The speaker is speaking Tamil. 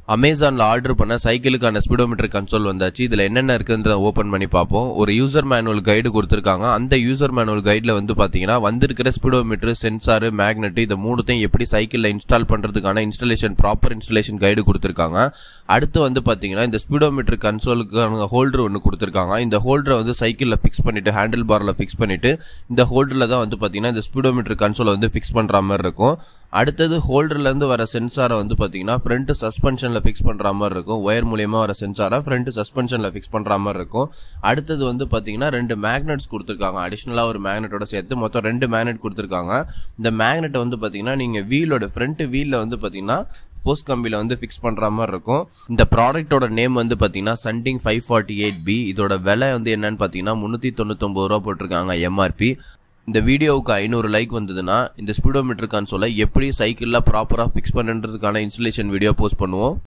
அமேசானில் ஆர்டர் பண்ண சைக்கிளுக்கான ஸ்பீடோமீட்டர் கன்சோல் வந்தாச்சு இதில் என்னென்ன இருக்குன்றத ஓப்பன் பண்ணி பார்ப்போம் ஒரு யூசர் மேனுவல் கைடு கொடுத்துருக்காங்க அந்த யூசர் மேனுவல் கைடில் வந்து பார்த்தீங்கன்னா வந்திருக்கிற ஸ்பீடோமீட்டர் சென்சார் மேக்னெட் இந்த மூணுத்தையும் எப்படி சைக்கிளில் இன்ஸ்டால் பண்ணுறதுக்கான இன்ஸ்டலேஷன் ப்ராப்பர் இன்ஸ்டலேஷன் கைடு கொடுத்துருக்காங்க அடுத்து வந்து பார்த்தீங்கன்னா இந்த ஸ்பீடோமீட்டர் கன்சோலுக்கான ஹோல்டர் ஒன்று கொடுத்துருக்காங்க இந்த ஹோல்டரை வந்து சைக்கிளில் ஃபிக்ஸ் பண்ணிவிட்டு ஹேண்டில் பாரில் ஃபிக்ஸ் பண்ணிவிட்டு இந்த ஹோல்டரில் தான் வந்து பார்த்தீங்கன்னா இந்த ஸ்பீடோமீட்டர் கன்சோலை வந்து ஃபிக்ஸ் பண்ணுற மாதிரி இருக்கும் அடுத்தது ஹோல்டர்லேருந்து வர சென்சாரை வந்து பார்த்தீங்கன்னா ஃப்ரண்ட் சஸ்பென்ஷனில் ஃபிக்ஸ் பண்ணுற மாதிரி இருக்கும் ஒயர் மூலியமாக வர சென்சாரை ஃப்ரண்ட் சஸ்பென்ஷனில் ஃபிக்ஸ் பண்ணுற மாதிரி இருக்கும் அடுத்தது வந்து பார்த்தீங்கன்னா ரெண்டு மேக்னெட்ஸ் கொடுத்துருக்காங்க அடிஷ்னலாக ஒரு மேக்னெட்டோட சேர்த்து மொத்தம் ரெண்டு மேக்னெட் கொடுத்துருக்காங்க இந்த மேக்னெட்டை வந்து பார்த்தீங்கன்னா நீங்கள் வீலோட ஃப்ரண்ட் வீலில் வந்து பார்த்தீங்கன்னா போஸ்ட் கம்பியில் வந்து ஃபிக்ஸ் பண்ணுற மாதிரி இருக்கும் இந்த ப்ராடக்ட்டோட நேம் வந்து பார்த்தீங்கன்னா சண்டிங் ஃபைவ் ஃபார்ட்டி எயிட் பி இதோட விலை வந்து என்னன்னு பார்த்தீங்கன்னா முந்நூற்றி தொண்ணூத்தொம்பது ரூபா போட்டிருக்காங்க எம்ஆர்பி இந்த வீடியோவுக்கு ஐநூறு லைக் வந்ததுன்னா இந்த ஸ்பீடோமீட்டர் கன்சோலை எப்படி சைக்கிளில் ப்ராப்பராக ஃபிக்ஸ் பண்ணுறதுக்கான இன்ஸ்டலேஷன் வீடியோ போஸ்ட் பண்ணுவோம்